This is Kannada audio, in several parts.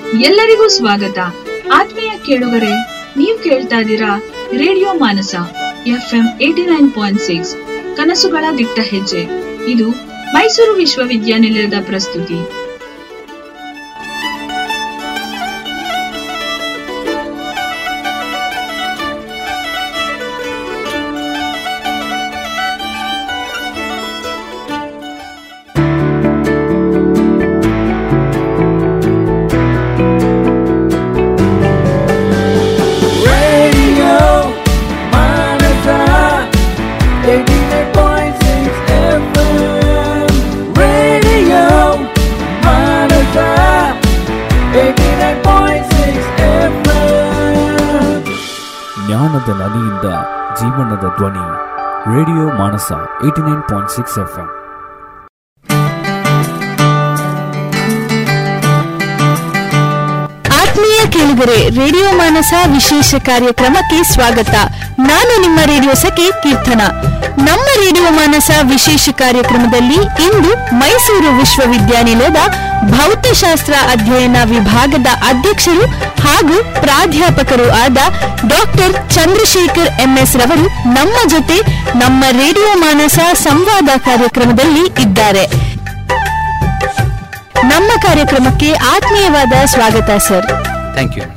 ಎಲ್ಲರಿಗೂ ಸ್ವಾಗತ ಆತ್ಮೀಯ ಕೇಳುಗರೆ ನೀವು ಕೇಳ್ತಾ ಇದ್ದೀರಾ radio Manasa F M eighty nine point six ಕನಸುಗಳ ದಿಟ್ಟ ಹೆಜ್ಜೆ ಇದು ಮೈಸೂರು ವಿಶ್ವವಿದ್ಯಾನಿಲಯದ ಪ್ರಸ್ತುತಿ Radio Manasa 89.6 FM Radio Manasa 89.6 FM ಜ್ಞಾನದ ನದಿಯಿಂದ ಜೀವನದ ಧ್ವನಿ radio Manasa eighty nine point six F M ಆತ್ಮೀಯ ಕೇಳುಗರೆ ರೇಡಿಯೋ ಮಾನಸ ವಿಶೇಷ ಕಾರ್ಯಕ್ರಮಕ್ಕೆ ಸ್ವಾಗತ ನಾನು ನಿಮ್ಮ ರೇಡಿಯೋ ಸಖಿ ಕೀರ್ತನ ನಮ್ಮ ರೇಡಿಯೋ ಮಾನಸ ವಿಶೇಷ ಕಾರ್ಯಕ್ರಮದಲ್ಲಿ ಇಂದು ಮೈಸೂರು ವಿಶ್ವವಿದ್ಯಾನಿಲಯದ ಭೌತಶಾಸ್ತ್ರ ಅಧ್ಯಯನ ವಿಭಾಗದ ಅಧ್ಯಕ್ಷರು ಹಾಗೂ ಪ್ರಾಧ್ಯಾಪಕರು ಆದ ಡಾಕ್ಟರ್ ಚಂದ್ರಶೇಖರ್ ಎಂಎಸ್ ರವರು ನಮ್ಮ ಜೊತೆ ನಮ್ಮ ರೇಡಿಯೋ ಮಾನಸ ಸಂವಾದ ಕಾರ್ಯಕ್ರಮದಲ್ಲಿ ಇದ್ದಾರೆ ನಮ್ಮ ಕಾರ್ಯಕ್ರಮಕ್ಕೆ ಆತ್ಮೀಯವಾದ ಸ್ವಾಗತ sir thank you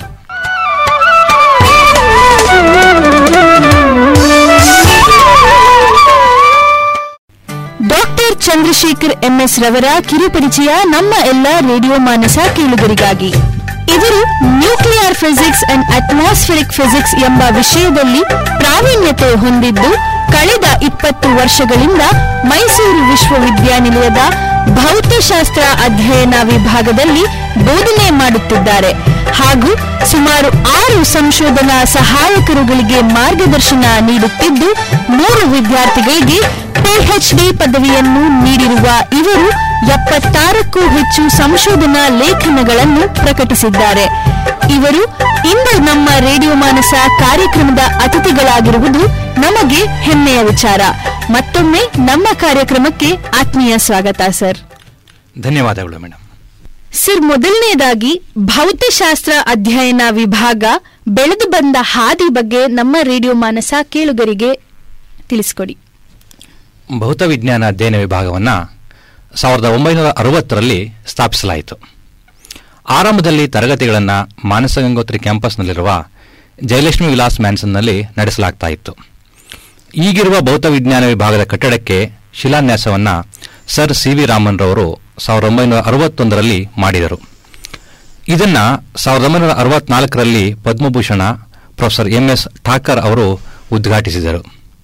doctor Chandrashekhar M S ರವರ ಕಿರುಪರಿಚಯ ನಮ್ಮ ಎಲ್ಲ ರೇಡಿಯೋ ಮಾನಸ ಕೇಳುಗರಿಗಾಗಿ ಇವರು nuclear physics and atmospheric physics ಎಂಬ ವಿಷಯದಲ್ಲಿ ಪ್ರಾವೀಣ್ಯತೆ ಹೊಂದಿದ್ದು ಕಳೆದ ಇಪ್ಪತ್ತು ವರ್ಷಗಳಿಂದ ಮೈಸೂರು ವಿಶ್ವವಿದ್ಯಾನಿಲಯದ ಭೌತಶಾಸ್ತ್ರ ಅಧ್ಯಯನ ವಿಭಾಗದಲ್ಲಿ ಬೋಧನೆ ಮಾಡುತ್ತಿದ್ದಾರೆ ಹಾಗೂ ಸುಮಾರು ಆರು ಸಂಶೋಧನಾ ಸಹಾಯಕರುಗಳಿಗೆ ಮಾರ್ಗದರ್ಶನ ನೀಡುತ್ತಿದ್ದು ಮೂರು ವಿದ್ಯಾರ್ಥಿಗಳಿಗೆ ಪಿಎಚ್ಡಿ ಪದವಿಯನ್ನು ನೀಡಿರುವ ಇವರು ಎಪ್ಪತ್ತಾರಕ್ಕೂ ಹೆಚ್ಚು ಸಂಶೋಧನಾ ಲೇಖನಗಳನ್ನು ಪ್ರಕಟಿಸಿದ್ದಾರೆ ಇವರು ಇಂದು ನಮ್ಮ ರೇಡಿಯೋ ಮಾನಸ ಕಾರ್ಯಕ್ರಮದ ಅತಿಥಿಗಳಾಗಿರುವುದು ನಮಗೆ ಹೆಮ್ಮೆಯ ವಿಚಾರ ಮತ್ತೊಮ್ಮೆ ನಮ್ಮ ಕಾರ್ಯಕ್ರಮಕ್ಕೆ ಆತ್ಮೀಯ ಸ್ವಾಗತ ಸರ್ ಧನ್ಯವಾದಗಳು ಮೇಡಮ್ ಸರ್ ಮೊದಲನೇದಾಗಿ ಭೌತಶಾಸ್ತ್ರ ಅಧ್ಯಯನ ವಿಭಾಗ ಬೆಳೆದು ಬಂದ ಹಾದಿ ಬಗ್ಗೆ ನಮ್ಮ ರೇಡಿಯೋ ಮಾನಸ ಕೇಳುಗರಿಗೆ ತಿಳಿಸ್ಕೊಡಿ ಭೌತವಿಜ್ಞಾನ ಅಧ್ಯಯನ ವಿಭಾಗವನ್ನು ಸಾವಿರದ ಒಂಬೈನೂರ ಅರವತ್ತರಲ್ಲಿ ಸ್ಥಾಪಿಸಲಾಯಿತು ಆರಂಭದಲ್ಲಿ ತರಗತಿಗಳನ್ನು ಮಾನಸ ಗಂಗೋತ್ರಿ ಕ್ಯಾಂಪಸ್ನಲ್ಲಿರುವ ಜಯಲಕ್ಷ್ಮಿ ವಿಲಾಸ್ ಮ್ಯಾನ್ಸನ್ನಲ್ಲಿ ನಡೆಸಲಾಗ್ತಾ ಇತ್ತು ಈಗಿರುವ ಭೌತವಿಜ್ಞಾನ ವಿಭಾಗದ ಕಟ್ಟಡಕ್ಕೆ ಶಿಲಾನ್ಯಾಸವನ್ನು ಸರ್ ಸಿ ವಿ ರಾಮನ್ ರವರು ಸಾವಿರದ ಒಂಬೈನೂರ ಅರವತ್ತೊಂದರಲ್ಲಿ ಮಾಡಿದರು ಇದನ್ನ ಸಾವಿರದ ಒಂಬೈನೂರ ಅರವತ್ನಾಲ್ಕರಲ್ಲಿ Padma Bhushan professor M S Thacker ಅವರು ಉದ್ಘಾಟಿಸಿದರು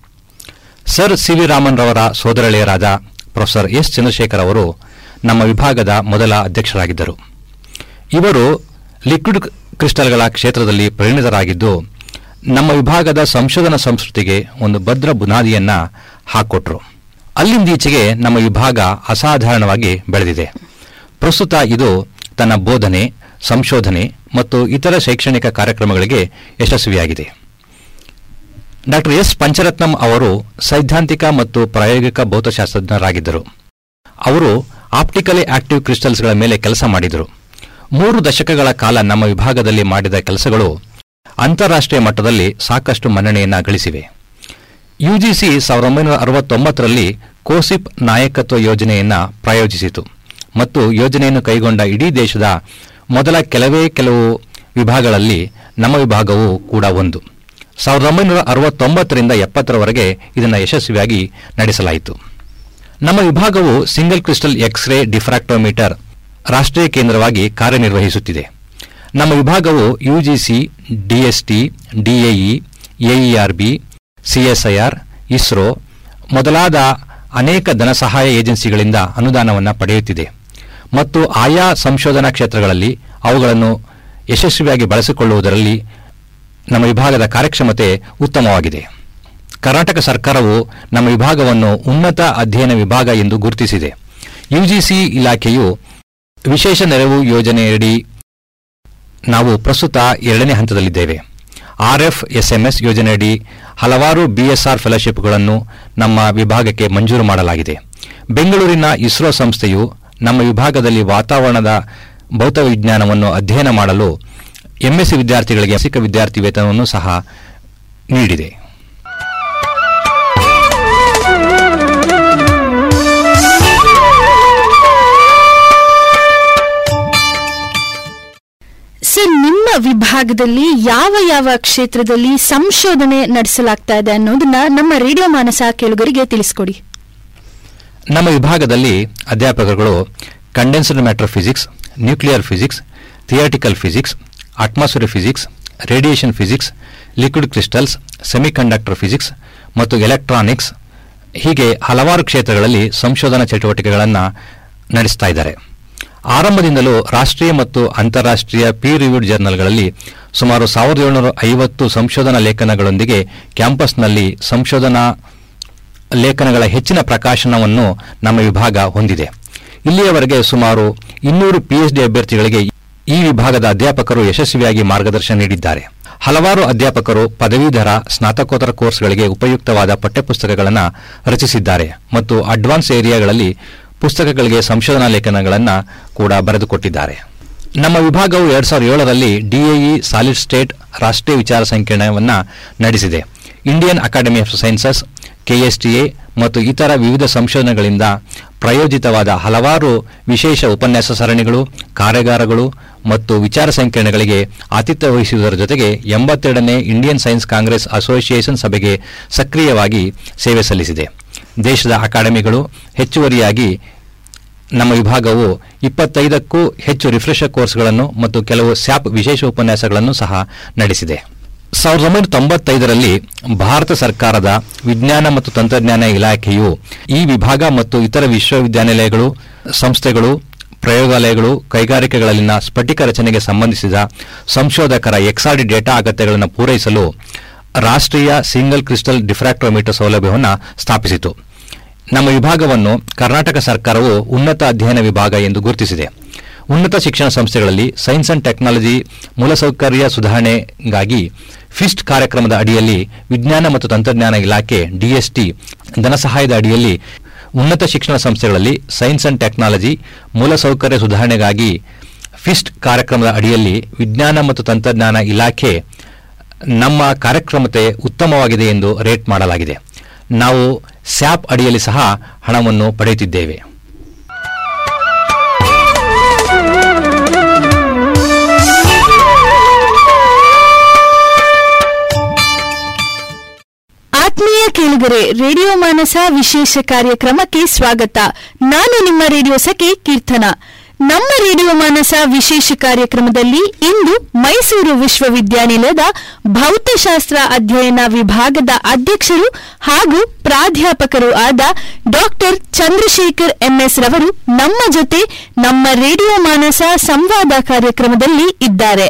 ಸರ್ ಸಿ ವಿ ರಾಮನ್ ರವರ ಸೋದರಳೆಯರಾದ ಪ್ರೊಫೆಸರ್ ಎಸ್ ಚಂದ್ರಶೇಖರ್ ಅವರು ನಮ್ಮ ವಿಭಾಗದ ಮೊದಲ ಅಧ್ಯಕ್ಷರಾಗಿದ್ದರು ಇವರು ಲಿಕ್ವಿಡ್ ಕ್ರಿಸ್ಟಲ್ಗಳ ಕ್ಷೇತ್ರದಲ್ಲಿ ಪರಿಣಿತರಾಗಿದ್ದು ನಮ್ಮ ವಿಭಾಗದ ಸಂಶೋಧನಾ ಸಂಸ್ಕೃತಿಗೆ ಒಂದು ಭದ್ರ ಬುನಾದಿಯನ್ನ ಹಾಕೊಟ್ರು ಅಲ್ಲಿಂದೀಚೆಗೆ ನಮ್ಮ ವಿಭಾಗ ಅಸಾಧಾರಣವಾಗಿ ಬೆಳೆದಿದೆ ಪ್ರಸ್ತುತ ಇದು ತನ್ನ ಬೋಧನೆ ಸಂಶೋಧನೆ ಮತ್ತು ಇತರ ಶೈಕ್ಷಣಿಕ ಕಾರ್ಯಕ್ರಮಗಳಿಗೆ ಯಶಸ್ವಿಯಾಗಿದೆ ಡಾಕ್ಟರ್ ಎಸ್ ಪಂಚರತ್ನಂ ಅವರು ಸೈದ್ಧಾಂತಿಕ ಮತ್ತು ಪ್ರಾಯೋಗಿಕ ಭೌತಶಾಸ್ತ್ರಜ್ಞರಾಗಿದ್ದರು ಅವರು ಆಪ್ಟಿಕಲಿ ಆಕ್ಟಿವ್ ಕ್ರಿಸ್ಟಲ್ಸ್ಗಳ ಮೇಲೆ ಕೆಲಸ ಮಾಡಿದರು ಮೂರು ದಶಕಗಳ ಕಾಲ ನಮ್ಮ ವಿಭಾಗದಲ್ಲಿ ಮಾಡಿದ ಕೆಲಸಗಳು ಅಂತಾರಾಷ್ಟ್ರೀಯ ಮಟ್ಟದಲ್ಲಿ ಸಾಕಷ್ಟು ಮನ್ನಣೆಯನ್ನ ಗಳಿಸಿವೆ ಯುಜಿಸಿ ಸಾವಿರದ ಒಂಬೈನೂರ ಅರವತ್ತೊಂಬತ್ತರಲ್ಲಿ ಕೋಸಿಪ್ ನಾಯಕತ್ವ ಯೋಜನೆಯನ್ನ ಪ್ರಾಯೋಜಿಸಿತು ಮತ್ತು ಯೋಜನೆಯನ್ನು ಕೈಗೊಂಡ ಇಡೀ ದೇಶದ ಮೊದಲ ಕೆಲವೇ ಕೆಲವು ವಿಭಾಗಗಳಲ್ಲಿ ನಮ್ಮ ವಿಭಾಗವು ಕೂಡ ಒಂದು ಸಾವಿರದ ಒಂಬೈನೂರ ಅರವತ್ತೊಂಬತ್ತರಿಂದ ಎಪ್ಪತ್ತರವರೆಗೆ ಇದನ್ನು ಯಶಸ್ವಿಯಾಗಿ ನಡೆಸಲಾಯಿತು ನಮ್ಮ ವಿಭಾಗವು ಸಿಂಗಲ್ ಕ್ರಿಸ್ಟಲ್ ಎಕ್ಸ್ರೇ ಡಿಫ್ರಾಕ್ಟೋಮೀಟರ್ ರಾಷ್ಟ್ರೀಯ ಕೇಂದ್ರವಾಗಿ ಕಾರ್ಯನಿರ್ವಹಿಸುತ್ತಿದೆ ನಮ್ಮ ವಿಭಾಗವು U G C D S T D A E A E R B C S I R ISRO ಮೊದಲಾದ ಅನೇಕ ಧನಸಹಾಯ ಏಜೆನ್ಸಿಗಳಿಂದ ಅನುದಾನವನ್ನು ಪಡೆಯುತ್ತಿದೆ ಮತ್ತು ಆಯಾ ಸಂಶೋಧನಾ ಕ್ಷೇತ್ರಗಳಲ್ಲಿ ಅವುಗಳನ್ನು ಯಶಸ್ವಿಯಾಗಿ ಬಳಸಿಕೊಳ್ಳುವುದರಲ್ಲಿ ನಮ್ಮ ವಿಭಾಗದ ಕಾರ್ಯಕ್ಷಮತೆ ಉತ್ತಮವಾಗಿದೆ ಕರ್ನಾಟಕ ಸರ್ಕಾರವು ನಮ್ಮ ವಿಭಾಗವನ್ನು ಉನ್ನತ ಅಧ್ಯಯನ ವಿಭಾಗ ಎಂದು ಗುರುತಿಸಿದೆ ಯುಜಿಸಿ ಇಲಾಖೆಯು ವಿಶೇಷ ನೆರವು ಯೋಜನೆಯಡಿ ನಾವು ಪ್ರಸ್ತುತ ಎರಡನೇ ಹಂತದಲ್ಲಿದ್ದೇವೆ ಆರ್ಎಫ್ ಎಸ್ಎಂಎಸ್ ಯೋಜನೆಯಡಿ ಹಲವಾರು ಬಿಎಸ್ಆರ್ ಫೆಲೋಶಿಪ್ಗಳನ್ನು ನಮ್ಮ ವಿಭಾಗಕ್ಕೆ ಮಂಜೂರು ಮಾಡಲಾಗಿದೆ ಬೆಂಗಳೂರಿನ ಇಸ್ರೋ ಸಂಸ್ಥೆಯು ನಮ್ಮ ವಿಭಾಗದಲ್ಲಿ ವಾತಾವರಣದ ಭೌತ ವಿಜ್ಞಾನವನ್ನು ಅಧ್ಯಯನ ಮಾಡಲು ಎಂಎಸ್ಸಿ ವಿದ್ಯಾರ್ಥಿಗಳಿಗೆ ಮಾಸಿಕ ವಿದ್ಯಾರ್ಥಿ ವೇತನವನ್ನು ಸಹ ನೀಡಿದೆ ಸರ್ ನಿಮ್ಮ ವಿಭಾಗದಲ್ಲಿ ಯಾವ ಯಾವ ಕ್ಷೇತ್ರದಲ್ಲಿ ಸಂಶೋಧನೆ ನಡೆಸಲಾಗ್ತಾ ಇದೆ ಅನ್ನೋದನ್ನ ನಮ್ಮ ರೇಡಿಯೋ ಮಾನಸ ಕೇಳುಗರಿಗೆ ತಿಳಿಸ್ಕೊಡಿ ನಮ್ಮ ವಿಭಾಗದಲ್ಲಿ ಅಧ್ಯಾಪಕರುಗಳು condensed matter physics nuclear physics theoretical physics atmosphere physics radiation physics liquid crystals semiconductor physics ಮತ್ತು ಎಲೆಕ್ಟ್ರಾನಿಕ್ಸ್ ಹೀಗೆ ಹಲವಾರು ಕ್ಷೇತ್ರಗಳಲ್ಲಿ ಸಂಶೋಧನಾ ಚಟುವಟಿಕೆಗಳನ್ನು ನಡೆಸ್ತಾ ಇದ್ದಾರೆ ಆರಂಭದಿಂದಲೂ ರಾಷ್ಟ್ರೀಯ ಮತ್ತು ಅಂತಾರಾಷ್ಟ್ರೀಯ ಪೀರ್ ರಿವ್ಯೂಡ್ ಜರ್ನಲ್ಗಳಲ್ಲಿ ಸುಮಾರು ಸಾವಿರದ ಏಳುನೂರ ಐವತ್ತು ಸಂಶೋಧನಾ ಲೇಖನಗಳೊಂದಿಗೆ ಕ್ಯಾಂಪಸ್ನಲ್ಲಿ ಸಂಶೋಧನಾ ಲೇಖನಗಳ ಹೆಚ್ಚಿನ ಪ್ರಕಾಶನವನ್ನು ನಮ್ಮ ವಿಭಾಗ ಹೊಂದಿದೆ ಇಲ್ಲಿಯವರೆಗೆ ಸುಮಾರು ಇನ್ನೂರು ಪಿಎಚ್ಡಿ ಅಭ್ಯರ್ಥಿಗಳಿಗೆ ಈ ವಿಭಾಗದ ಅಧ್ಯಾಪಕರು ಯಶಸ್ವಿಯಾಗಿ ಮಾರ್ಗದರ್ಶನ ನೀಡಿದ್ದಾರೆ ಹಲವಾರು ಅಧ್ಯಾಪಕರು ಪದವೀಧರ ಸ್ನಾತಕೋತ್ತರ ಕೋರ್ಸ್ಗಳಿಗೆ ಉಪಯುಕ್ತವಾದ ಪಠ್ಯಪುಸ್ತಕಗಳನ್ನು ರಚಿಸಿದ್ದಾರೆ ಮತ್ತು ಅಡ್ವಾನ್ಸ್ ಏರಿಯಾಗಳಲ್ಲಿ ಪುಸ್ತಕಗಳಿಗೆ ಸಂಶೋಧನಾ ಲೇಖನಗಳನ್ನು ಕೂಡ ಬರೆದುಕೊಟ್ಟಿದ್ದಾರೆ ನಮ್ಮ ವಿಭಾಗವು ಎರಡ್ ಸಾವಿರದ ಏಳರಲ್ಲಿ ಡಿಎಇ ಸಾಲಿಡ್ ಸ್ಟೇಟ್ ರಾಷ್ಟ್ರೀಯ ವಿಚಾರ ಸಂಕಿರಣವನ್ನು ನಡೆಸಿದೆ Indian academy of sciences K S T A ಮತ್ತು ಇತರ ವಿವಿಧ ಸಂಶೋಧನೆಗಳಿಂದ ಪ್ರಾಯೋಜಿತವಾದ ಹಲವಾರು ವಿಶೇಷ ಉಪನ್ಯಾಸ ಸರಣಿಗಳು ಕಾರ್ಯಾಗಾರಗಳು ಮತ್ತು ವಿಚಾರ ಸಂಕಿರಣಗಳಿಗೆ ಆತಿಥ್ಯ ವಹಿಸುವುದರ ಜೊತೆಗೆ ಎಂಬತ್ತೆರಡನೇ ಇಂಡಿಯನ್ ಸೈನ್ಸ್ ಕಾಂಗ್ರೆಸ್ ಅಸೋಸಿಯೇಷನ್ ಸಭೆಗೆ ಸಕ್ರಿಯವಾಗಿ ಸೇವೆ ಸಲ್ಲಿಸಿದೆ ದೇಶದ ಅಕಾಡೆಮಿಗಳು ಹೆಚ್ಚುವರಿಯಾಗಿ ನಮ್ಮ ವಿಭಾಗವು ಇಪ್ಪತ್ತೈದಕ್ಕೂ ಹೆಚ್ಚು ರಿಫ್ರೆಶರ್ ಕೋರ್ಸ್ಗಳನ್ನು ಮತ್ತು ಕೆಲವು ಸ್ಯಾಪ್ ವಿಶೇಷ ಉಪನ್ಯಾಸಗಳನ್ನು ಸಹ ನಡೆಸಿದೆ ಸಾವಿರದ ಒಂಬೈನೂರ ತೊಂಬತ್ತೈದರಲ್ಲಿ ಭಾರತ ಸರ್ಕಾರದ ವಿಜ್ಞಾನ ಮತ್ತು ತಂತ್ರಜ್ಞಾನ ಇಲಾಖೆಯು ಈ ವಿಭಾಗ ಮತ್ತು ಇತರ ವಿಶ್ವವಿದ್ಯಾನಿಲಯಗಳು ಸಂಸ್ಥೆಗಳು ಪ್ರಯೋಗಾಲಯಗಳು ಕೈಗಾರಿಕೆಗಳಲ್ಲಿನ ಸ್ಫಟಿಕ ರಚನೆಗೆ ಸಂಬಂಧಿಸಿದ ಸಂಶೋಧಕರ ಎಕ್ಸಾಡಿ ಡೇಟಾ ಅಗತ್ಯಗಳನ್ನು ಪೂರೈಸಲು ರಾಷ್ಟ್ರೀಯ ಸಿಂಗಲ್ ಕ್ರಿಸ್ಟಲ್ ಡಿಫ್ರಾಕ್ಟೋಮೀಟರ್ ಸೌಲಭ್ಯವನ್ನು ಸ್ಥಾಪಿಸಿತು ನಮ್ಮ ವಿಭಾಗವನ್ನು ಕರ್ನಾಟಕ ಸರ್ಕಾರವು ಉನ್ನತ ಅಧ್ಯಯನ ವಿಭಾಗ ಎಂದು ಗುರುತಿಸಿದೆ ಉನ್ನತ ಶಿಕ್ಷಣ ಸಂಸ್ಥೆಗಳಲ್ಲಿ ಸೈನ್ಸ್ ಅಂಡ್ ಟೆಕ್ನಾಲಜಿ ಮೂಲಸೌಕರ್ಯ ಸುಧಾರಣೆಗಾಗಿ ಫಿಸ್ಟ್ ಕಾರ್ಯಕ್ರಮದ ಅಡಿಯಲ್ಲಿ ವಿಜ್ಞಾನ ಮತ್ತು ತಂತ್ರಜ್ಞಾನ ಇಲಾಖೆ ಡಿಎಸ್ಟಿ ಧನಸಹಾಯದ ಅಡಿಯಲ್ಲಿ ಉನ್ನತ ಶಿಕ್ಷಣ ಸಂಸ್ಥೆಗಳಲ್ಲಿ ಸೈನ್ಸ್ ಅಂಡ್ ಟೆಕ್ನಾಲಜಿ ಮೂಲಸೌಕರ್ಯ ಸುಧಾರಣೆಗಾಗಿ ಫಿಸ್ಟ್ ಕಾರ್ಯಕ್ರಮದ ಅಡಿಯಲ್ಲಿ ವಿಜ್ಞಾನ ಮತ್ತು ತಂತ್ರಜ್ಞಾನ ಇಲಾಖೆ ನಮ್ಮ ಕಾರ್ಯಕ್ರಮತೆ ಉತ್ತಮವಾಗಿದೆ ಎಂದು ರೇಟ್ ಮಾಡಲಾಗಿದೆ ನಾವು ಸ್ಯಾಪ್ ಅಡಿಯಲ್ಲಿ ಸಹ ಹಣವನ್ನು ಪಡೆಯುತ್ತಿದ್ದೇವೆ ಆತ್ಮೀಯ ಕೇಳುಗರೆ ರೇಡಿಯೋ ಮಾನಸ ವಿಶೇಷ ಕಾರ್ಯಕ್ರಮಕ್ಕೆ ಸ್ವಾಗತ ನಾನು ನಿಮ್ಮ ರೇಡಿಯೋ ಸಖಿ ಕೀರ್ತನ ನಮ್ಮ ರೇಡಿಯೋ ಮಾನಸ ವಿಶೇಷ ಕಾರ್ಯಕ್ರಮದಲ್ಲಿ ಇಂದು ಮೈಸೂರು ವಿಶ್ವವಿದ್ಯಾನಿಲಯದ ಭೌತಶಾಸ್ತ್ರ ಅಧ್ಯಯನ ವಿಭಾಗದ ಅಧ್ಯಕ್ಷರು ಹಾಗೂ ಪ್ರಾಧ್ಯಾಪಕರು ಆದ ಡಾಕ್ಟರ್ ಚಂದ್ರಶೇಖರ್ ಎಂಎಸ್ ರವರು ನಮ್ಮ ಜೊತೆ ನಮ್ಮ ರೇಡಿಯೋ ಮಾನಸ ಸಂವಾದ ಕಾರ್ಯಕ್ರಮದಲ್ಲಿ ಇದ್ದಾರೆ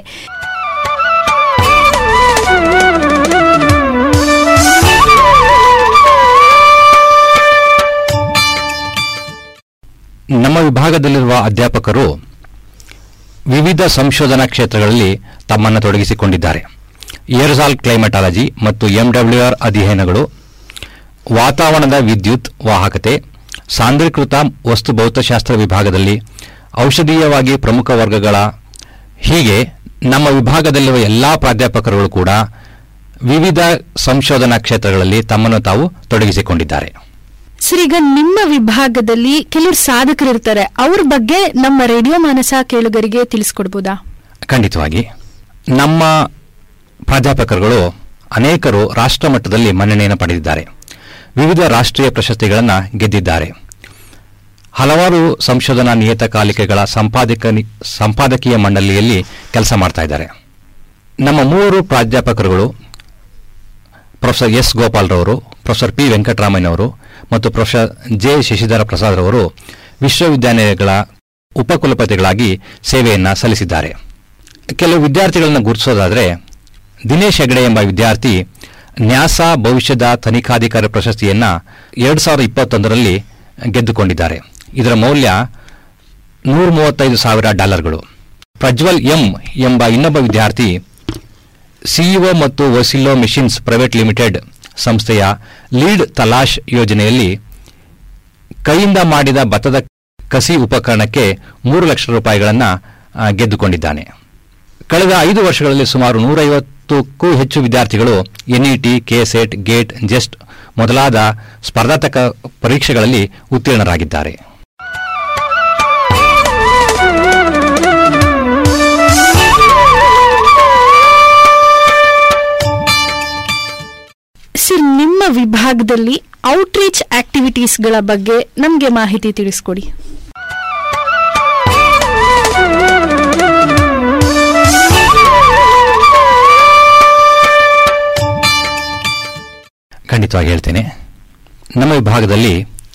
ನಮ್ಮ ವಿಭಾಗದಲ್ಲಿರುವ ಅಧ್ಯಾಪಕರು ವಿವಿಧ ಸಂಶೋಧನಾ ಕ್ಷೇತ್ರಗಳಲ್ಲಿ ತಮ್ಮನ್ನು ತೊಡಗಿಸಿಕೊಂಡಿದ್ದಾರೆ ಏರ್ಸಾಲ್ ಕ್ಲೈಮಟಾಲಜಿ ಮತ್ತು ಎಂಡಬ್ಲ್ಯೂಆರ್ ಅಧ್ಯಯನಗಳು ವಾತಾವರಣದ ವಿದ್ಯುತ್ ವಾಹಕತೆ ಸಾಂದ್ರೀಕೃತ ವಸ್ತು ಭೌತಶಾಸ್ತ್ರ ವಿಭಾಗದಲ್ಲಿ ಔಷಧೀಯವಾಗಿ ಪ್ರಮುಖ ವರ್ಗಗಳ ಹೀಗೆ ನಮ್ಮ ವಿಭಾಗದಲ್ಲಿರುವ ಎಲ್ಲಾ ಪ್ರಾಧ್ಯಾಪಕರುಗಳು ಕೂಡ ವಿವಿಧ ಸಂಶೋಧನಾ ಕ್ಷೇತ್ರಗಳಲ್ಲಿ ತಮ್ಮನ್ನು ತಾವು ತೊಡಗಿಸಿಕೊಂಡಿದ್ದಾರೆ ಸರ್ ಈಗ ನಿಮ್ಮ ವಿಭಾಗದಲ್ಲಿ ಕೆಲವರು ಸಾಧಕರು ಇರ್ತಾರೆ ಅವ್ರ ಬಗ್ಗೆ ನಮ್ಮ ರೇಡಿಯೋ ಮಾನಸ ಕೇಳುಗರಿಗೆ ತಿಳಿಸ್ಕೊಡ್ಬೋದಾ ಖಂಡಿತವಾಗಿ ನಮ್ಮ ಪ್ರಾಧ್ಯಾಪಕರುಗಳು ಅನೇಕರು ರಾಷ್ಟ್ರ ಮಟ್ಟದಲ್ಲಿ ಮನ್ನಣೆಯನ್ನು ಪಡೆದಿದ್ದಾರೆ ವಿವಿಧ ರಾಷ್ಟ್ರೀಯ ಪ್ರಶಸ್ತಿಗಳನ್ನು ಗೆದ್ದಿದ್ದಾರೆ ಹಲವಾರು ಸಂಶೋಧನಾ ನಿಯತಕಾಲಿಕೆಗಳ ಸಂಪಾದಕ ಸಂಪಾದಕೀಯ ಮಂಡಳಿಯಲ್ಲಿ ಕೆಲಸ ಮಾಡ್ತಾ ಇದ್ದಾರೆ ನಮ್ಮ ಮೂವರು ಪ್ರಾಧ್ಯಾಪಕರುಗಳು ಪ್ರೊಫೆಸರ್ ಎಸ್ ಗೋಪಾಲ್ ರವರು ಪ್ರೊಫೆಸರ್ ಪಿ ವೆಂಕಟರಾಮಯ್ಯನವರು ಮತ್ತು ಪ್ರೊಫೆಸರ್ ಜೆ ಶಶಿಧರ ಪ್ರಸಾದ್ ರವರು ವಿಶ್ವವಿದ್ಯಾನಿಲಯಗಳ ಉಪಕುಲಪತಿಗಳಾಗಿ ಸೇವೆಯನ್ನು ಸಲ್ಲಿಸಿದ್ದಾರೆ ಕೆಲವು ವಿದ್ಯಾರ್ಥಿಗಳನ್ನು ಗುರುತಿಸೋದಾದರೆ ದಿನೇಶ್ ಹೆಗಡೆ ಎಂಬ ವಿದ್ಯಾರ್ಥಿ ನ್ಯಾಸಾ ಭವಿಷ್ಯದ ತನಿಖಾಧಿಕಾರಿ ಪ್ರಶಸ್ತಿಯನ್ನು ಎರಡು ಸಾವಿರದ ಇಪ್ಪತ್ತೊಂದರಲ್ಲಿ ಗೆದ್ದುಕೊಂಡಿದ್ದಾರೆ ಇದರ ಮೌಲ್ಯ ನೂರ ಮೂವತ್ತೈದು ಸಾವಿರ ಡಾಲರ್ಗಳು ಪ್ರಜ್ವಲ್ ಎಂ ಎಂಬ ಇನ್ನೊಬ್ಬ ವಿದ್ಯಾರ್ಥಿ ಸಿಇಒ ಮತ್ತು ಒಸಿಲೋ ಮಿಷಿನ್ಸ್ ಪ್ರೈವೇಟ್ ಲಿಮಿಟೆಡ್ ಸಂಸ್ಥೆಯ ಲೀಡ್ ತಲಾಶ್ ಯೋಜನೆಯಲ್ಲಿ ಕೈಯಿಂದ ಮಾಡಿದ ಭತ್ತದ ಕಸಿ ಉಪಕರಣಕ್ಕೆ ಮೂರು ಲಕ್ಷ ರೂಪಾಯಿಗಳನ್ನು ಆ, ಗೆದ್ದುಕೊಂಡಿದ್ದಾನೆ ಕಳೆದ ಐದು ವರ್ಷಗಳಲ್ಲಿ ಸುಮಾರು ನೂರೈವತ್ತಕ್ಕೂ ಹೆಚ್ಚು ವಿದ್ಯಾರ್ಥಿಗಳು ಎನ್ಇಟಿ ಕೆಸೆಟ್ ಗೇಟ್ ಜೆಸ್ಟ್ ಮೊದಲಾದ ಸ್ಪರ್ಧಾತ್ಮಕ ಪರೀಕ್ಷೆಗಳಲ್ಲಿ ಉತ್ತೀರ್ಣರಾಗಿದ್ದಾರೆ ಸರ್ ನಿಮ್ಮ ವಿಭಾಗದಲ್ಲಿ ಔಟ್ರೀಚ್ ಆಕ್ಟಿವಿಟೀಸ್ಗಳ ಬಗ್ಗೆ ನಮಗೆ ಮಾಹಿತಿ ತಿಳಿಸ್ಕೊಡಿ ಖಂಡಿತವಾಗಿ ಹೇಳ್ತೇನೆ ನಮ್ಮ ವಿಭಾಗದಲ್ಲಿ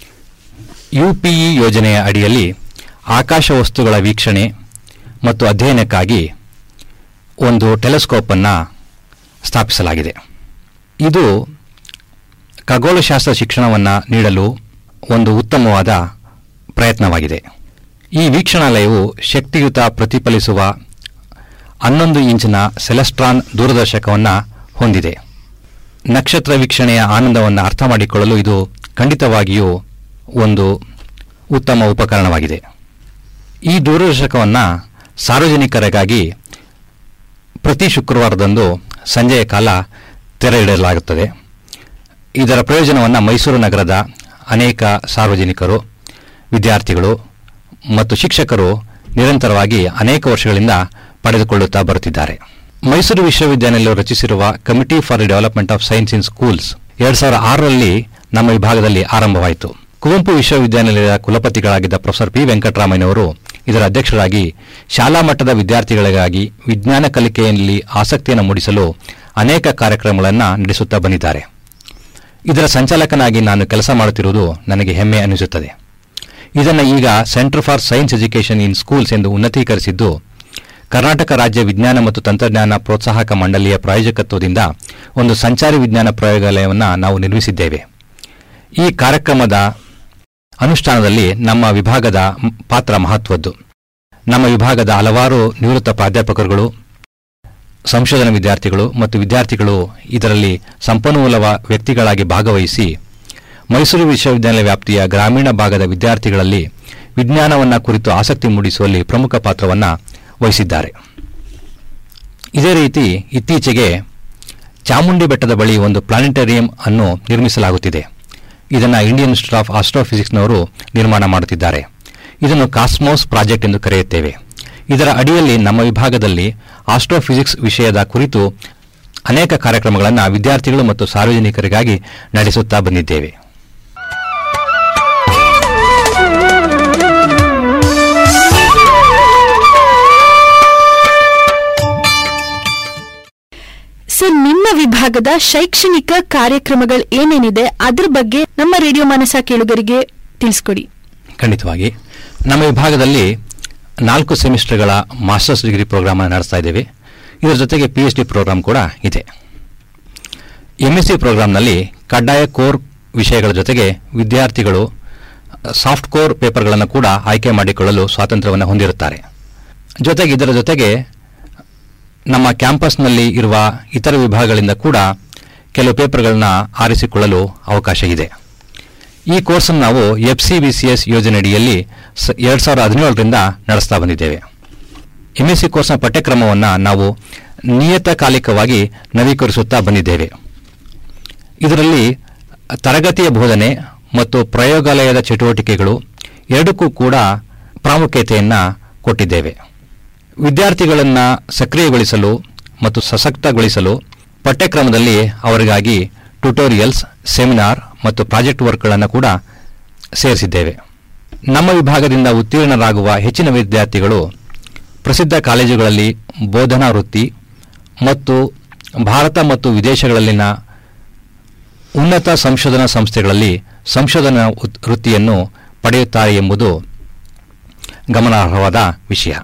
ಯುಪಿಇ ಯೋಜನೆಯ ಅಡಿಯಲ್ಲಿ ಆಕಾಶ ವಸ್ತುಗಳ ವೀಕ್ಷಣೆ ಮತ್ತು ಅಧ್ಯಯನಕ್ಕಾಗಿ ಒಂದು ಟೆಲಿಸ್ಕೋಪ್ ಅನ್ನು ಸ್ಥಾಪಿಸಲಾಗಿದೆ ಇದು ಖಗೋಳಶಾಸ್ತ್ರ ಶಿಕ್ಷಣವನ್ನು ನೀಡಲು ಒಂದು ಉತ್ತಮವಾದ ಪ್ರಯತ್ನವಾಗಿದೆ ಈ ವೀಕ್ಷಣಾಲಯವು ಶಕ್ತಿಯುತ ಪ್ರತಿಫಲಿಸುವ ಹನ್ನೊಂದು ಇಂಚಿನ ಸೆಲೆಸ್ಟ್ರಾನ್ ದೂರದರ್ಶಕವನ್ನು ಹೊಂದಿದೆ ನಕ್ಷತ್ರ ವೀಕ್ಷಣೆಯ ಆನಂದವನ್ನು ಅರ್ಥ ಮಾಡಿಕೊಳ್ಳಲು ಇದು ಖಂಡಿತವಾಗಿಯೂ ಒಂದು ಉತ್ತಮ ಉಪಕರಣವಾಗಿದೆ ಈ ದೂರದರ್ಶಕವನ್ನು ಸಾರ್ವಜನಿಕರಿಗಾಗಿ ಪ್ರತಿ ಶುಕ್ರವಾರದಂದು ಸಂಜೆಯ ಕಾಲ ತೆರೆ ಇಡಲಾಗುತ್ತದೆ ಇದರ ಪ್ರಯೋಜನವನ್ನು ಮೈಸೂರು ನಗರದ ಅನೇಕ ಸಾರ್ವಜನಿಕರು ವಿದ್ಯಾರ್ಥಿಗಳು ಮತ್ತು ಶಿಕ್ಷಕರು ನಿರಂತರವಾಗಿ ಅನೇಕ ವರ್ಷಗಳಿಂದ ಪಡೆದುಕೊಳ್ಳುತ್ತಾ ಬರುತ್ತಿದ್ದಾರೆ ಮೈಸೂರು ವಿಶ್ವವಿದ್ಯಾನಿಲಯ ರಚಿಸಿರುವ committee for the development of science in schools ಎರಡ್ ಸಾವಿರದ ಆರರಲ್ಲಿ ನಮ್ಮ ವಿಭಾಗದಲ್ಲಿ ಆರಂಭವಾಯಿತು ಕುವೆಂಪು ವಿಶ್ವವಿದ್ಯಾನಿಲಯದ ಕುಲಪತಿಗಳಾಗಿದ್ದ ಪ್ರೊಫೆಸರ್ ಪಿ ವೆಂಕಟರಾಮಯ್ಯನವರು ಇದರ ಅಧ್ಯಕ್ಷರಾಗಿ ಶಾಲಾ ಮಟ್ಟದ ವಿದ್ಯಾರ್ಥಿಗಳಿಗಾಗಿ ವಿಜ್ಞಾನ ಕಲಿಕೆಯಲ್ಲಿ ಆಸಕ್ತಿಯನ್ನು ಮೂಡಿಸಲು ಅನೇಕ ಕಾರ್ಯಕ್ರಮಗಳನ್ನು ನಡೆಸುತ್ತಾ ಬಂದಿದ್ದಾರೆ ಇದರ ಸಂಚಾಲಕನಾಗಿ ನಾನು ಕೆಲಸ ಮಾಡುತ್ತಿರುವುದು ನನಗೆ ಹೆಮ್ಮೆ ಅನಿಸುತ್ತದೆ ಇದನ್ನು ಈಗ centre for science education in schools ಎಂದು ಉನ್ನತೀಕರಿಸಿದ್ದು ಕರ್ನಾಟಕ ರಾಜ್ಯ ವಿಜ್ಞಾನ ಮತ್ತು ತಂತ್ರಜ್ಞಾನ ಪ್ರೋತ್ಸಾಹಕ ಮಂಡಳಿಯ ಪ್ರಾಯೋಜಕತ್ವದಿಂದ ಒಂದು ಸಂಚಾರಿ ವಿಜ್ಞಾನ ಪ್ರಯೋಗಾಲಯವನ್ನು ನಾವು ನಿರ್ಮಿಸಿದ್ದೇವೆ ಈ ಕಾರ್ಯಕ್ರಮದ ಅನುಷ್ಠಾನದಲ್ಲಿ ನಮ್ಮ ವಿಭಾಗದ ಮ್- ಪಾತ್ರ ಮಹತ್ವದ್ದು ನಮ್ಮ ವಿಭಾಗದ ಹಲವಾರು ನಿವೃತ್ತ ಪ್ರಾಧ್ಯಾಪಕರುಗಳು ಸಂಶೋಧನಾ ವಿದ್ಯಾರ್ಥಿಗಳು ಮತ್ತು ವಿದ್ಯಾರ್ಥಿಗಳು ಇದರಲ್ಲಿ ಸಂಪನ್ಮೂಲ ವ್ಯಕ್ತಿಗಳಾಗಿ ಭಾಗವಹಿಸಿ ಮೈಸೂರು ವಿಶ್ವವಿದ್ಯಾಲಯ ವ್ಯಾಪ್ತಿಯ ಗ್ರಾಮೀಣ ಭಾಗದ ವಿದ್ಯಾರ್ಥಿಗಳಲ್ಲಿ ವಿಜ್ಞಾನವನ್ನು ಕುರಿತು ಆಸಕ್ತಿ ಮೂಡಿಸುವಲ್ಲಿ ಪ್ರಮುಖ ಪಾತ್ರವನ್ನು ವಹಿಸಿದ್ದಾರೆ ಇದೇ ರೀತಿ ಇತ್ತೀಚೆಗೆ ಚಾಮುಂಡಿ ಬೆಟ್ಟದ ಬಳಿ ಒಂದು ಪ್ಲಾನೆಟೇರಿಯಂ ಅನ್ನು ನಿರ್ಮಿಸಲಾಗುತ್ತಿದೆ ಇದನ್ನು ಇಂಡಿಯನ್ ಇನ್ಸ್ಟಿಟ್ಯೂಟ್ ಆಫ್ ಆಸ್ಟ್ರೋಫಿಸಿಕ್ಸ್ನವರು ನಿರ್ಮಾಣ ಮಾಡುತ್ತಿದ್ದಾರೆ ಇದನ್ನು ಕಾಸ್ಮೋಸ್ ಪ್ರಾಜೆಕ್ಟ್ ಎಂದು ಕರೆಯುತ್ತೇವೆ ಇದರ ಅಡಿಯಲ್ಲಿ ನಮ್ಮ ವಿಭಾಗದಲ್ಲಿ ಆಸ್ಟ್ರೋಫಿಸಿಕ್ಸ್ ವಿಷಯದ ಕುರಿತು ಅನೇಕ ಕಾರ್ಯಕ್ರಮಗಳನ್ನು ವಿದ್ಯಾರ್ಥಿಗಳು ಮತ್ತು ಸಾರ್ವಜನಿಕರಿಗಾಗಿ ನಡೆಸುತ್ತಾ ಬಂದಿದ್ದೇವೆ ಸರ್ ನಿಮ್ಮ ವಿಭಾಗದ ಶೈಕ್ಷಣಿಕ ಕಾರ್ಯಕ್ರಮಗಳು ಏನೇನಿದೆ ಅದ್ರ ಬಗ್ಗೆ ನಮ್ಮ ರೇಡಿಯೋ ಮಾನಸ ಕೇಳುಗರಿಗೆ ತಿಳಿಸ್ಕೊಡಿ ಖಂಡಿತವಾಗಿ ನಮ್ಮ ವಿಭಾಗದಲ್ಲಿ ನಾಲ್ಕು ಸೆಮಿಸ್ಟರ್ಗಳ ಮಾಸ್ಟರ್ಸ್ ಡಿಗ್ರಿ ಪ್ರೋಗ್ರಾಮ್ ನಡೆಸ್ತಾ ಇದ್ದೇವೆ ಇದರ ಜೊತೆಗೆ ಪಿ ಎಚ್ ಡಿ ಪ್ರೋಗ್ರಾಮ್ ಕೂಡ ಇದೆ ಎಂ ಎಸ್ ಸಿ ಪ್ರೋಗ್ರಾಂನಲ್ಲಿ ಕಡ್ಡಾಯ ಕೋರ್ ವಿಷಯಗಳ ಜೊತೆಗೆ ವಿದ್ಯಾರ್ಥಿಗಳು ಸಾಫ್ಟ್ ಕೋರ್ ಪೇಪರ್ಗಳನ್ನು ಕೂಡ ಆಯ್ಕೆ ಮಾಡಿಕೊಳ್ಳಲು ಸ್ವಾತಂತ್ರ್ಯವನ್ನು ಹೊಂದಿರುತ್ತಾರೆ ಜೊತೆಗೆ ಇದರ ಜೊತೆಗೆ ನಮ್ಮ ಕ್ಯಾಂಪಸ್ನಲ್ಲಿ ಇರುವ ಇತರ ವಿಭಾಗಗಳಿಂದ ಕೂಡ ಕೆಲವು ಪೇಪರ್ಗಳನ್ನ ಆರಿಸಿಕೊಳ್ಳಲು ಅವಕಾಶ ಇದೆ ಈ ಕೋರ್ಸನ್ನು ನಾವು F C B C S ಯೋಜನೆಯಡಿಯಲ್ಲಿ ಎರಡು ಸಾವಿರದ ಹದಿನೇಳರಿಂದ ನಡೆಸ್ತಾ ಬಂದಿದ್ದೇವೆ ಎಂ ಎಸ್ ಸಿ ಕೋರ್ಸ್ನ ಪಠ್ಯಕ್ರಮವನ್ನು ನಾವು ನಿಯತಕಾಲಿಕವಾಗಿ ನವೀಕರಿಸುತ್ತಾ ಬಂದಿದ್ದೇವೆ ಇದರಲ್ಲಿ ತರಗತಿಯ ಬೋಧನೆ ಮತ್ತು ಪ್ರಯೋಗಾಲಯದ ಚಟುವಟಿಕೆಗಳು ಎರಡಕ್ಕೂ ಕೂಡ ಪ್ರಾಮುಖ್ಯತೆಯನ್ನು ಕೊಟ್ಟಿದ್ದೇವೆ ವಿದ್ಯಾರ್ಥಿಗಳನ್ನು ಸಕ್ರಿಯಗೊಳಿಸಲು ಮತ್ತು ಸಶಕ್ತಗೊಳಿಸಲು ಪಠ್ಯಕ್ರಮದಲ್ಲಿ ಅವರಿಗಾಗಿ ಟ್ಯುಟೋರಿಯಲ್ಸ್ ಸೆಮಿನಾರ್ ಮತ್ತು ಪ್ರಾಜೆಕ್ಟ್ ವರ್ಕ್ಗಳನ್ನು ಕೂಡ ಸೇರಿಸಿದ್ದೇವೆ ನಮ್ಮ ವಿಭಾಗದಿಂದ ಉತ್ತೀರ್ಣರಾಗುವ ಹೆಚ್ಚಿನ ವಿದ್ಯಾರ್ಥಿಗಳು ಪ್ರಸಿದ್ಧ ಕಾಲೇಜುಗಳಲ್ಲಿ ಬೋಧನಾ ವೃತ್ತಿ ಮತ್ತು ಭಾರತ ಮತ್ತು ವಿದೇಶಗಳಲ್ಲಿನ ಉನ್ನತ ಸಂಶೋಧನಾ ಸಂಸ್ಥೆಗಳಲ್ಲಿ ಸಂಶೋಧನಾ ಉತ್- ವೃತ್ತಿಯನ್ನು ಪಡೆಯುತ್ತಾರೆ ಎಂಬುದು ಗಮನಾರ್ಹವಾದ ವಿಷಯ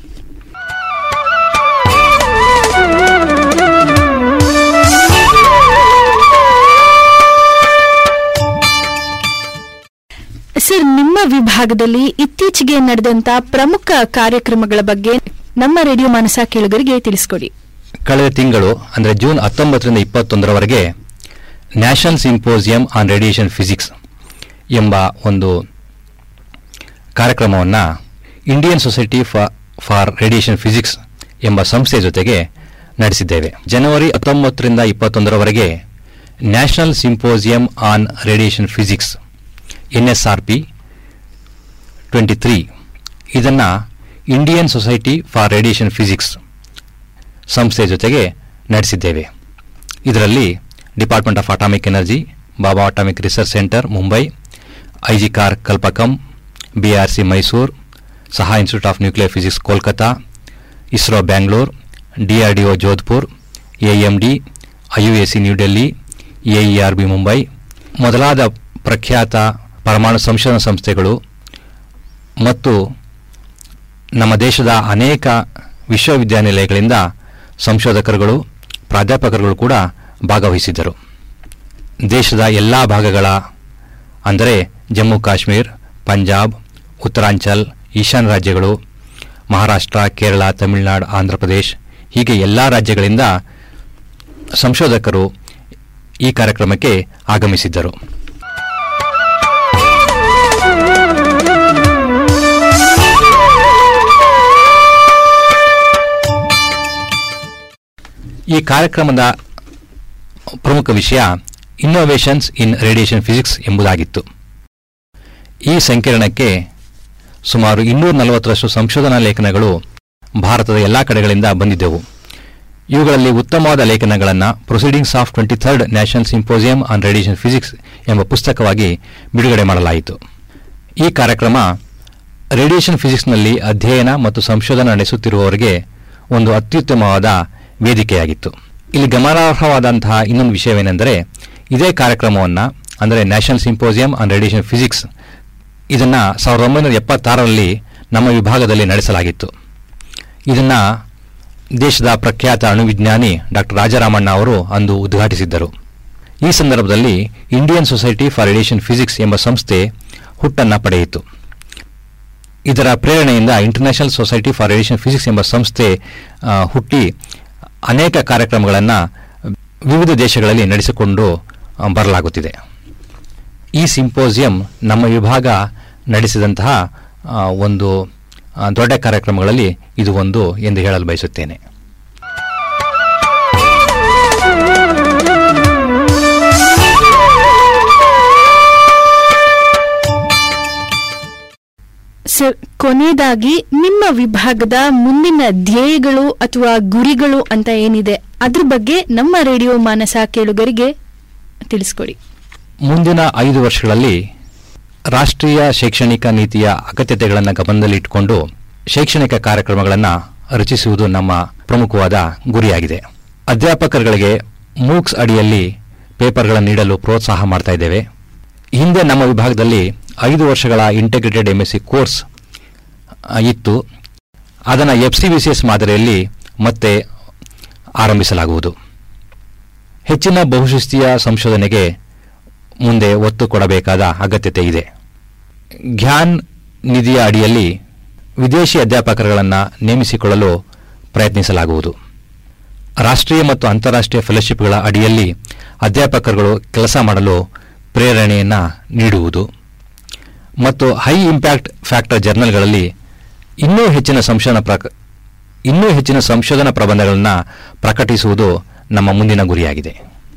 ಸರ್ ನಿಮ್ಮ ವಿಭಾಗದಲ್ಲಿ ಇತ್ತೀಚೆಗೆ ನಡೆದಂತ ಪ್ರಮುಖ ಕಾರ್ಯಕ್ರಮಗಳ ಬಗ್ಗೆ ನಮ್ಮ ರೇಡಿಯೋ ಮಾನಸ ಕೇಳುಗರಿಗೆ ತಿಳಿಸ್ಕೊಡಿ ಕಳೆದ ತಿಂಗಳು ಅಂದರೆ ಜೂನ್ ಹತ್ತೊಂಬತ್ತರಿಂದ ಇಪ್ಪತ್ತೊಂದರವರೆಗೆ national symposium on radiation physics ಎಂಬ ಒಂದು ಕಾರ್ಯಕ್ರಮವನ್ನು Indian society for for radiation physics ಎಂಬ ಸಂಸ್ಥೆ ಜೊತೆಗೆ ನಡೆಸಿದ್ದೇವೆ ಜನವರಿ ಹತ್ತೊಂಬತ್ತರಿಂದ ಇಪ್ಪತ್ತೊಂದರವರೆಗೆ national symposium on radiation physics N S R P twenty three ಇದನ್ನು Indian society for radiation physics ಸಂಸ್ಥೆ ಜೊತೆಗೆ ನಡೆಸಿದ್ದೇವೆ ಇದರಲ್ಲಿ department of atomic energy Bhabha atomic research centre Mumbai IGCAR Kalpakkam B R C Mysuru Saha institute of nuclear physics Kolkata ISRO Bangalore D R D O Jodhpur A M D I U A C new Delhi A E R B Mumbai ಮೊದಲಾದ ಪ್ರಖ್ಯಾತ ಪರಮಾಣು ಸಂಶೋಧನಾ ಸಂಸ್ಥೆಗಳು ಮತ್ತು ನಮ್ಮ ದೇಶದ ಅನೇಕ ವಿಶ್ವವಿದ್ಯಾನಿಲಯಗಳಿಂದ ಸಂಶೋಧಕರುಗಳು ಪ್ರಾಧ್ಯಾಪಕರುಗಳು ಕೂಡ ಭಾಗವಹಿಸಿದ್ದರು ದೇಶದ ಎಲ್ಲ ಭಾಗಗಳ ಅಂದರೆ ಜಮ್ಮು ಕಾಶ್ಮೀರ್ ಪಂಜಾಬ್ ಉತ್ತರಾಂಚಲ್ ಈಶಾನ್ಯ ರಾಜ್ಯಗಳು ಮಹಾರಾಷ್ಟ್ರ ಕೇರಳ ತಮಿಳುನಾಡು ಆಂಧ್ರ ಪ್ರದೇಶ್ ಹೀಗೆ ಎಲ್ಲ ರಾಜ್ಯಗಳಿಂದ ಸಂಶೋಧಕರು ಈ ಕಾರ್ಯಕ್ರಮಕ್ಕೆ ಆಗಮಿಸಿದ್ದರು ಈ ಕಾರ್ಯಕ್ರಮದ ಪ್ರಮುಖ ವಿಷಯ ಇನ್ನೋವೇಷನ್ಸ್ ಇನ್ ರೇಡಿಯೇಷನ್ ಫಿಸಿಕ್ಸ್ ಎಂಬುದಾಗಿತ್ತು ಈ ಸಂಕಿರಣಕ್ಕೆ ಸುಮಾರು ಇನ್ನೂರ ನಲವತ್ತರಷ್ಟು ಸಂಶೋಧನಾ ಲೇಖನಗಳು ಭಾರತದ ಎಲ್ಲ ಕಡೆಗಳಿಂದ ಬಂದಿದ್ದೆವು ಇವುಗಳಲ್ಲಿ ಉತ್ತಮವಾದ ಲೇಖನಗಳನ್ನು proceedings of twenty third national symposium on radiation physics ಎಂಬ ಪುಸ್ತಕವಾಗಿ ಬಿಡುಗಡೆ ಮಾಡಲಾಯಿತು ಈ ಕಾರ್ಯಕ್ರಮ ರೇಡಿಯೇಷನ್ ಫಿಸಿಕ್ಸ್ನಲ್ಲಿ ಅಧ್ಯಯನ ಮತ್ತು ಸಂಶೋಧನೆ ನಡೆಸುತ್ತಿರುವವರಿಗೆ ಒಂದು ಅತ್ಯುತ್ತಮವಾದ ವೇದಿಕೆಯಾಗಿತ್ತು ಇಲ್ಲಿ ಗಮನಾರ್ಹವಾದಂತಹ ಇನ್ನೊಂದು ವಿಷಯವೇನೆಂದರೆ ಇದೇ ಕಾರ್ಯಕ್ರಮವನ್ನು ಅಂದರೆ national symposium on radiation physics ಇದನ್ನು ಸಾವಿರದ ಒಂಬೈನೂರ ಎಪ್ಪತ್ತಾರರಲ್ಲಿ ನಮ್ಮ ವಿಭಾಗದಲ್ಲಿ ನಡೆಸಲಾಗಿತ್ತು ಇದನ್ನು ದೇಶದ ಪ್ರಖ್ಯಾತ ಅಣುವಿಜ್ಞಾನಿ ಡಾಕ್ಟರ್ ರಾಜಾರಾಮಣ್ಣ ಅವರು ಅಂದು ಉದ್ಘಾಟಿಸಿದ್ದರು ಈ ಸಂದರ್ಭದಲ್ಲಿ Indian society for radiation physics ಎಂಬ ಸಂಸ್ಥೆ ಹುಟ್ಟನ್ನು ಪಡೆಯಿತು ಇದರ ಪ್ರೇರಣೆಯಿಂದ international society for radiation physics ಎಂಬ ಸಂಸ್ಥೆ ಆ, ಹುಟ್ಟಿ ಅನೇಕ ಕಾರ್ಯಕ್ರಮಗಳನ್ನು ವಿವಿಧ ದೇಶಗಳಲ್ಲಿ ನಡೆಸಿಕೊಂಡು ಆ, ಬರಲಾಗುತ್ತಿದೆ ಈ ಸಿಂಪೋಸಿಯಂ ನಮ್ಮ ವಿಭಾಗ ನಡೆಸಿದಂತಹ ಆ, ಒಂದು ಆ, ದೊಡ್ಡ ಕಾರ್ಯಕ್ರಮಗಳಲ್ಲಿ ಇದು ಒಂದು ಎಂದು ಹೇಳಲು ಬಯಸುತ್ತೇನೆ ಸರ್ ಕೊನೆಯದಾಗಿ ನಿಮ್ಮ ವಿಭಾಗದ ಮುಂದಿನ ಧ್ಯೇಯಗಳು ಅಥವಾ ಗುರಿಗಳು ಅಂತ ಏನಿದೆ ಅದ್ರ ಬಗ್ಗೆ ನಮ್ಮ ರೇಡಿಯೋ ಮಾನಸ ಕೇಳುಗರಿಗೆ ತಿಳಿಸ್ಕೊಡಿ ಮುಂದಿನ ಐದು ವರ್ಷಗಳಲ್ಲಿ ರಾಷ್ಟ್ರೀಯ ಶೈಕ್ಷಣಿಕ ನೀತಿಯ ಅಗತ್ಯತೆಗಳನ್ನು ಗಮನದಲ್ಲಿಟ್ಟುಕೊಂಡು ಶೈಕ್ಷಣಿಕ ಕಾರ್ಯಕ್ರಮಗಳನ್ನು ರಚಿಸುವುದು ನಮ್ಮ ಪ್ರಮುಖವಾದ ಗುರಿಯಾಗಿದೆ ಅಧ್ಯಾಪಕರುಗಳಿಗೆ ಮೂಕ್ಸ್ ಅಡಿಯಲ್ಲಿ ಪೇಪರ್ಗಳನ್ನು ನೀಡಲು ಪ್ರೋತ್ಸಾಹ ಮಾಡ್ತಾ ಇದ್ದೇವೆ ಹಿಂದೆ ನಮ್ಮ ವಿಭಾಗದಲ್ಲಿ ಐದು ವರ್ಷಗಳ integrated M S C course ಆ, ಇತ್ತು ಅದನ್ನು F C B C S ಮಾದರಿಯಲ್ಲಿ ಮತ್ತೆ ಆರಂಭಿಸಲಾಗುವುದು ಹೆಚ್ಚಿನ ಬಹುಶಿಸ್ತೀಯ ಸಂಶೋಧನೆಗೆ ಮುಂದೆ ಒತ್ತು ಕೊಡಬೇಕಾದ ಅಗತ್ಯತೆ ಇದೆ ಘ್ಯಾನ್ ನಿಧಿಯ ಅಡಿಯಲ್ಲಿ ವಿದೇಶಿ ಅಧ್ಯಾಪಕರುಗಳನ್ನು ನೇಮಿಸಿಕೊಳ್ಳಲು ಪ್ರಯತ್ನಿಸಲಾಗುವುದು ರಾಷ್ಟ್ರೀಯ ಮತ್ತು ಅಂತಾರಾಷ್ಟ್ರೀಯ ಫೆಲೋಶಿಪ್ಗಳ ಅಡಿಯಲ್ಲಿ ಅಧ್ಯಾಪಕರುಗಳು ಕೆಲಸ ಮಾಡಲು ಪ್ರೇರಣೆಯನ್ನು ನೀಡುವುದು ಮತ್ತು ಹೈ ಇಂಪ್ಯಾಕ್ಟ್ ಫ್ಯಾಕ್ಟರ್ ಜರ್ನಲ್ಗಳಲ್ಲಿ ಇನ್ನೂ ಹೆಚ್ಚಿನ ಸಂಶೋಧನಾ ಪ್ರಕ ಇನ್ನೂ ಹೆಚ್ಚಿನ ಸಂಶೋಧನಾ ಪ್ರಬಂಧಗಳನ್ನು ಪ್ರಕಟಿಸುವುದು ನಮ್ಮ ಮುಂದಿನ ಗುರಿಯಾಗಿದೆ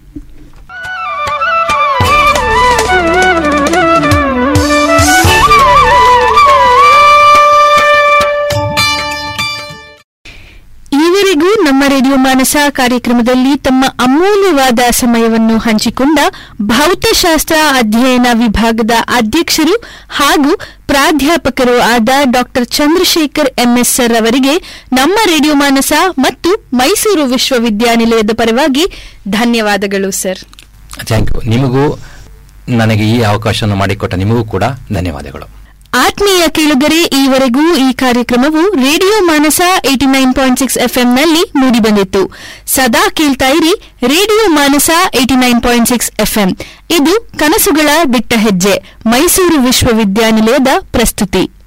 ಈವರೆಗೂ ನಮ್ಮ ರೇಡಿಯೋ ಮಾನಸ ಕಾರ್ಯಕ್ರಮದಲ್ಲಿ ತಮ್ಮ ಅಮೂಲ್ಯವಾದ ಸಮಯವನ್ನು ಹಂಚಿಕೊಂಡ ಭೌತಶಾಸ್ತ್ರ ಅಧ್ಯಯನ ವಿಭಾಗದ ಅಧ್ಯಕ್ಷರು ಹಾಗೂ ಪ್ರಾಧ್ಯಾಪಕರು ಆದ ಡಾಕ್ಟರ್ ಚಂದ್ರಶೇಖರ್ ಎಂಎಸ್ ಸರ್ ಅವರಿಗೆ ನಮ್ಮ ರೇಡಿಯೋ ಮಾನಸ ಮತ್ತು ಮೈಸೂರು ವಿಶ್ವವಿದ್ಯಾನಿಲಯದ ಪರವಾಗಿ ಧನ್ಯವಾದಗಳು ಸರ್ ಥ್ಯಾಂಕ್ ಯು ನಿಮಗೂ ನನಗೆ ಈ ಅವಕಾಶವನ್ನು ಮಾಡಿಕೊಟ್ಟ ನಿಮಗೂ ಕೂಡ ಧನ್ಯವಾದಗಳು ಆತ್ಮೀಯ ಕೇಳುಗರೆ ಈವರೆಗೂ ಈ ಕಾರ್ಯಕ್ರಮವು radio Manasa eighty nine point six ಎಫ್ಎಂನಲ್ಲಿ ಮೂಡಿಬಂದಿತ್ತು ಸದಾ ಕೇಳ್ತಾ ಇರಿ radio Manasa eighty nine point six FM ಇದು ಕನಸುಗಳ ದಿಟ್ಟ ಹೆಜ್ಜೆ ಮೈಸೂರು ವಿಶ್ವವಿದ್ಯಾನಿಲಯದ ಪ್ರಸ್ತುತಿ